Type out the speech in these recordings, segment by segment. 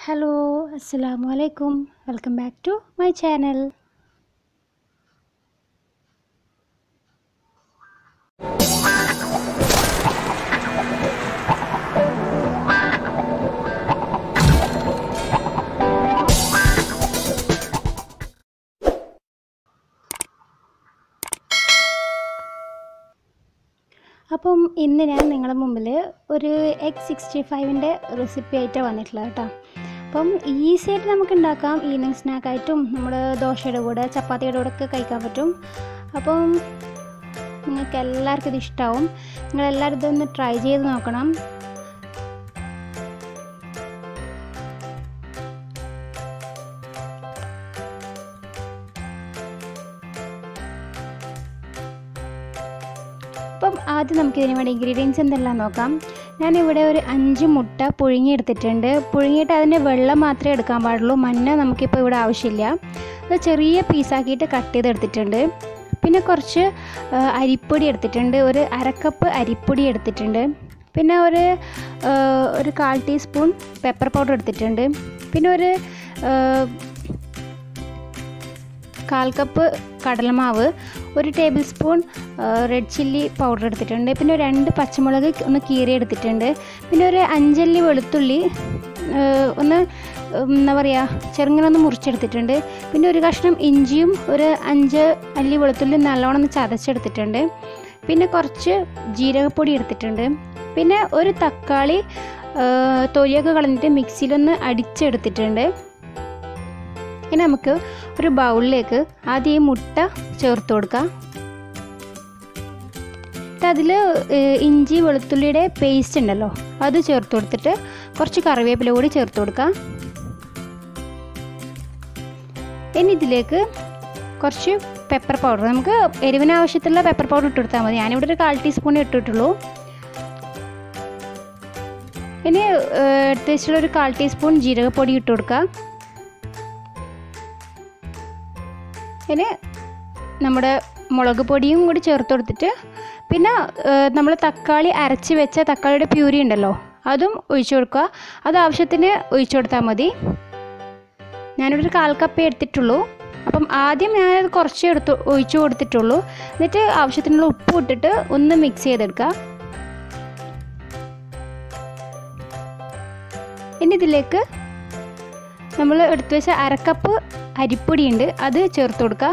hello അസ്സലാമു അലൈക്കും welcome back to my channel അപ്പം ഇന്ന് ഞാൻ നിങ്ങളുടെ മുമ്പിൽ ഒരു എഗ് സിക്സ്റ്റി ഫൈവിൻ്റെ റെസിപ്പി ആയിട്ടാണ് വന്നിട്ടുള്ളത് കേട്ടോ അപ്പം ഈസി ആയിട്ട് നമുക്ക് ഉണ്ടാക്കാം ഈവനിങ് സ്നാക്കായിട്ടും നമ്മൾ ദോശയുടെ കൂടെ ചപ്പാത്തിയുടെ കൂടെ ഒക്കെ കഴിക്കാൻ പറ്റും അപ്പം നിങ്ങൾക്ക് എല്ലാവർക്കും ഇത് ഇഷ്ടമാവും നിങ്ങളെല്ലാവരും ഇതൊന്ന് ട്രൈ ചെയ്ത് നോക്കണം അപ്പം ആദ്യം നമുക്ക് ഇതിന് വേണ്ടി ഇൻഗ്രീഡിയൻസ് എന്തെല്ലാം നോക്കാം ഞാനിവിടെ ഒരു അഞ്ച് മുട്ട പുഴുങ്ങിയെടുത്തിട്ടുണ്ട് പുഴുങ്ങിയിട്ട് അതിൻ്റെ വെള്ളം മാത്രമേ എടുക്കാൻ പാടുള്ളൂ മഞ്ഞ നമുക്കിപ്പോൾ ഇവിടെ ആവശ്യമില്ല അത് ചെറിയ പീസാക്കിയിട്ട് കട്ട് ചെയ്തെടുത്തിട്ടുണ്ട് പിന്നെ കുറച്ച് ആ, അരിപ്പൊടി എടുത്തിട്ടുണ്ട് ഒരു അരക്കപ്പ് അരിപ്പൊടി എടുത്തിട്ടുണ്ട് പിന്നെ ഒരു ആ, ഒരു കാൽ ടീസ്പൂൺ പെപ്പർ പൗഡർ എടുത്തിട്ടുണ്ട് പിന്നെ ഒരു ആ, കാൽ കപ്പ് കടലമാവ് ഒരു tablespoon red chilli powder എടുത്തിട്ടുണ്ട് പിന്നെ ഒരു രണ്ട് പച്ചമുളക് ഒന്ന് കീറി എടുത്തിട്ടുണ്ട് പിന്നെ ഒരു അഞ്ചല്ലി വെളുത്തുള്ളി ആ, ഒന്ന് ഉം, എന്താ പറയുക ചെറുങ്ങനെ ഒന്ന് മുറിച്ചെടുത്തിട്ടുണ്ട് പിന്നെ ഒരു കഷ്ണം ഇഞ്ചിയും ഒരു അഞ്ച് അല്ലി വെളുത്തുള്ളി നല്ലോണം ഒന്ന് ചതച്ചെടുത്തിട്ടുണ്ട് പിന്നെ കുറച്ച് ജീരകപ്പൊടി എടുത്തിട്ടുണ്ട് പിന്നെ ഒരു തക്കാളി ആ, തൊലിയൊക്കെ കളഞ്ഞിട്ട് മിക്സിയിലൊന്ന് അടിച്ചെടുത്തിട്ടുണ്ട് ഇനി നമുക്ക് ഒരു ബൗളിലേക്ക് ആദ്യം ഈ മുട്ട ചേർത്ത് കൊടുക്കാം എന്നിട്ട് അതിൽ ഇഞ്ചി വെളുത്തുള്ളിയുടെ പേസ്റ്റ് ഉണ്ടല്ലോ അത് ചേർത്ത് കൊടുത്തിട്ട് കുറച്ച് കറിവേപ്പില കൂടി ചേർത്ത് കൊടുക്കാം ഇനി ഇതിലേക്ക് കുറച്ച് പെപ്പർ പൗഡർ നമുക്ക് എരിവിന് ആവശ്യത്തിലുള്ള പെപ്പർ പൗഡർ ഇട്ട് കൊടുത്താൽ മതി ഞാനിവിടെ ഒരു കാൽ ടീസ്പൂൺ ഇട്ടിട്ടുള്ളൂ ഇനി ഏഹ്, എടുത്ത് വെച്ചിട്ടുള്ള ഒരു കാൽ ടീസ്പൂൺ ജീരകപ്പൊടി ഇട്ട് കൊടുക്കാം ഇനി നമ്മുടെ മുളക് പൊടിയും കൂടി ചേർത്ത് കൊടുത്തിട്ട് പിന്നെ നമ്മൾ തക്കാളി അരച്ച് വെച്ച തക്കാളിയുടെ പ്യൂരി ഉണ്ടല്ലോ അതും ഒഴിച്ചു കൊടുക്കുക അത് ആവശ്യത്തിന് ഒഴിച്ചു കൊടുത്താൽ മതി ഞാനിവിടെ ഒരു കാൽ കപ്പേ എടുത്തിട്ടുള്ളൂ അപ്പം ആദ്യം ഞാനത് കുറച്ച് എടുത്ത് ഒഴിച്ചു കൊടുത്തിട്ടുള്ളൂ എന്നിട്ട് ആവശ്യത്തിനുള്ള ഉപ്പ് ഇട്ടിട്ട് ഒന്ന് മിക്സ് ചെയ്തെടുക്കുക ഇനി ഇതിലേക്ക് നമ്മൾ എടുത്തു വെച്ച അരക്കപ്പ് അരിപ്പൊടി ഉണ്ട് അത് ചേർത്ത് കൊടുക്കുക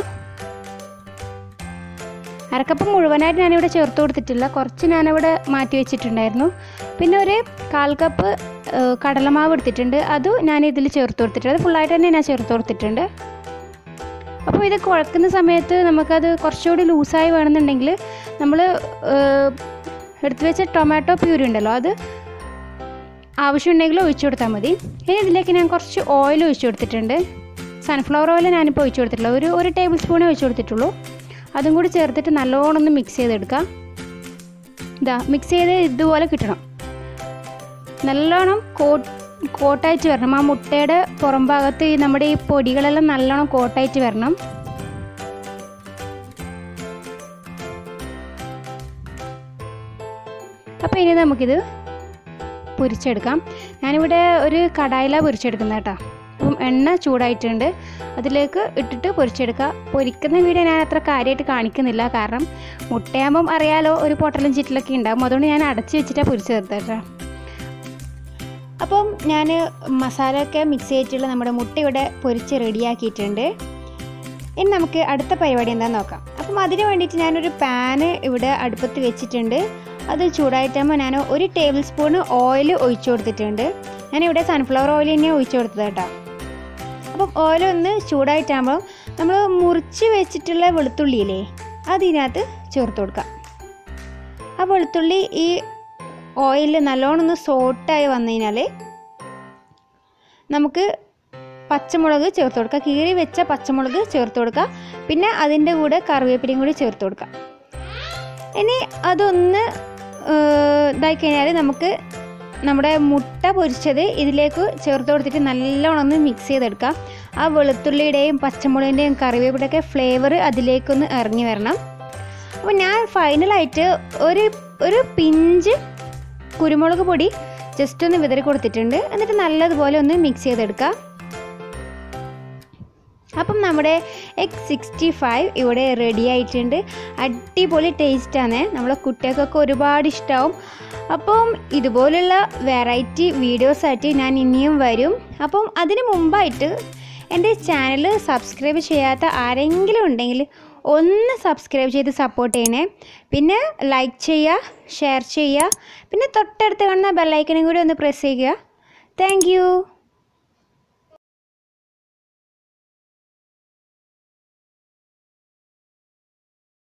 അരക്കപ്പ് മുഴുവനായിട്ട് ഞാനിവിടെ ചേർത്ത് കൊടുത്തിട്ടില്ല കുറച്ച് ഞാനിവിടെ മാറ്റി വെച്ചിട്ടുണ്ടായിരുന്നു പിന്നെ ഒരു കാൽ കപ്പ് ഏഹ്, കടലമാവ് എടുത്തിട്ടുണ്ട് അത് ഞാൻ ഇതിൽ ചേർത്ത് കൊടുത്തിട്ടുണ്ട് അത് ഫുള്ളായിട്ട് തന്നെ ഞാൻ ചേർത്ത് കൊടുത്തിട്ടുണ്ട് അപ്പോൾ ഇത് കുഴക്കുന്ന സമയത്ത് നമുക്കത് കുറച്ചുകൂടി ലൂസായി വേണമെന്നുണ്ടെങ്കിൽ നമ്മൾ എടുത്തു വെച്ച ടൊമാറ്റോ പ്യൂരി ഉണ്ടല്ലോ അത് ആവശ്യമുണ്ടെങ്കിൽ ഒഴിച്ചു കൊടുത്താൽ മതി ഇനി ഇതിലേക്ക് ഞാൻ കുറച്ച് ഓയിൽ ഒഴിച്ചു കൊടുത്തിട്ടുണ്ട് സൺഫ്ലവർ ഓയിൽ ഞാനിപ്പോൾ ഒഴിച്ചു കൊടുത്തിട്ടുള്ള ഒരു ഒരു ടേബിൾ സ്പൂണേ ഒഴിച്ചു കൊടുത്തിട്ടുള്ളൂ അതും കൂടി ചേർത്തിട്ട് നല്ലോണം ഒന്ന് മിക്സ് ചെയ്തെടുക്കാം ഇതാ മിക്സ് ചെയ്ത് ഇതുപോലെ കിട്ടണം നല്ലോണം കോട്ട് കോട്ടായിട്ട് വരണം ആ മുട്ടയുടെ പുറം ഭാഗത്ത് ഈ നമ്മുടെ ഈ പൊടികളെല്ലാം നല്ലോണം കോട്ടായിട്ട് വരണം അപ്പോൾ ഇനി നമുക്കിത് പൊരിച്ചെടുക്കാം ഞാനിവിടെ ഒരു കടായിലാണ് പൊരിച്ചെടുക്കുന്നത് കേട്ടോ അപ്പം എണ്ണ ചൂടായിട്ടുണ്ട് അതിലേക്ക് ഇട്ടിട്ട് പൊരിച്ചെടുക്കുക പൊരിക്കുന്ന വീഡിയോ ഞാൻ അത്ര കാര്യമായിട്ട് കാണിക്കുന്നില്ല കാരണം മുട്ടയാകുമ്പം അറിയാലോ ഒരു പൊട്ടലും ചിറ്റലൊക്കെ ഉണ്ടാകും അതുകൊണ്ട് ഞാൻ അടച്ച് വെച്ചിട്ടാണ് പൊരിച്ച് തീർത്തത് കേട്ടോ അപ്പം ഞാൻ മസാലയൊക്കെ മിക്സ് ചെയ്തിട്ടുള്ള നമ്മുടെ മുട്ട ഇവിടെ പൊരിച്ച് റെഡിയാക്കിയിട്ടുണ്ട് ഇനി നമുക്ക് അടുത്ത പരിപാടി എന്താണെന്ന് നോക്കാം അപ്പം അതിന് വേണ്ടിയിട്ട് ഞാനൊരു പാന് ഇവിടെ അടുപ്പത്ത് വെച്ചിട്ടുണ്ട് അത് ചൂടായിട്ടാകുമ്പോൾ ഞാൻ ഒരു ടേബിൾ സ്പൂൺ ഓയിൽ ഒഴിച്ചു കൊടുത്തിട്ടുണ്ട് ഞാനിവിടെ സൺഫ്ലവർ ഓയിൽ തന്നെയാണ് ഒഴിച്ചു കൊടുത്തത് കേട്ടോ അപ്പം ഓയിൽ ഒന്ന് ചൂടായിട്ടാകുമ്പോൾ നമ്മൾ മുറിച്ച് വെച്ചിട്ടുള്ള വെളുത്തുള്ളിയില്ലേ അതിനകത്ത് ചേർത്ത് കൊടുക്കാം ആ വെളുത്തുള്ളി ഈ ഓയിലിൽ നല്ലോണം ഒന്ന് സോട്ടായി വന്നു കഴിഞ്ഞാൽ നമുക്ക് പച്ചമുളക് ചേർത്ത് കൊടുക്കുക കീറി വെച്ച പച്ചമുളക് ചേർത്ത് കൊടുക്കുക പിന്നെ അതിൻ്റെ കൂടെ കറിവേപ്പിലയും കൂടി ചേർത്ത് കൊടുക്കുക ഇനി അതൊന്ന് ഏഹ്, ഇതായി കഴിഞ്ഞാൽ നമുക്ക് നമ്മുടെ മുട്ട പൊരിച്ചത് ഇതിലേക്ക് ചേർത്ത് കൊടുത്തിട്ട് നല്ലോണം ഒന്ന് മിക്സ് ചെയ്തെടുക്കാം ആ വെളുത്തുള്ളിയുടെയും പച്ചമുളകിൻ്റെയും കറിവേപ്പിലൊക്കെ ഫ്ലേവർ അതിലേക്കൊന്ന് ഇറങ്ങി വരണം അപ്പോൾ ഞാൻ ഫൈനലായിട്ട് ഒരു ഒരു പിഞ്ച് കുരുമുളക് പൊടി ജസ്റ്റ് ഒന്ന് വിതറി കൊടുത്തിട്ടുണ്ട് എന്നിട്ട് നല്ലതുപോലെ ഒന്ന് മിക്സ് ചെയ്തെടുക്കുക അപ്പം നമ്മുടെ എഗ് സിക്സ്റ്റി ഫൈവ് ഇവിടെ റെഡി ആയിട്ടുണ്ട് അടിപൊളി ടേസ്റ്റാണ് നമ്മളെ കുട്ടികൾക്കൊക്കെ ഒരുപാട് ഇഷ്ടമാവും അപ്പം ഇതുപോലുള്ള വെറൈറ്റി വീഡിയോസായിട്ട് ഞാൻ ഇനിയും വരും അപ്പം അതിന് മുമ്പായിട്ട് എൻ്റെ ചാനൽ സബ്സ്ക്രൈബ് ചെയ്യാത്ത ആരെങ്കിലും ഉണ്ടെങ്കിൽ ഒന്ന് സബ്സ്ക്രൈബ് ചെയ്ത് സപ്പോർട്ട് ചെയ്യണേ പിന്നെ ലൈക്ക് ചെയ്യുക ഷെയർ ചെയ്യുക പിന്നെ തൊട്ടടുത്ത് കാണുന്ന ബെല്ലൈക്കനും കൂടി ഒന്ന് പ്രസ് ചെയ്യുക താങ്ക്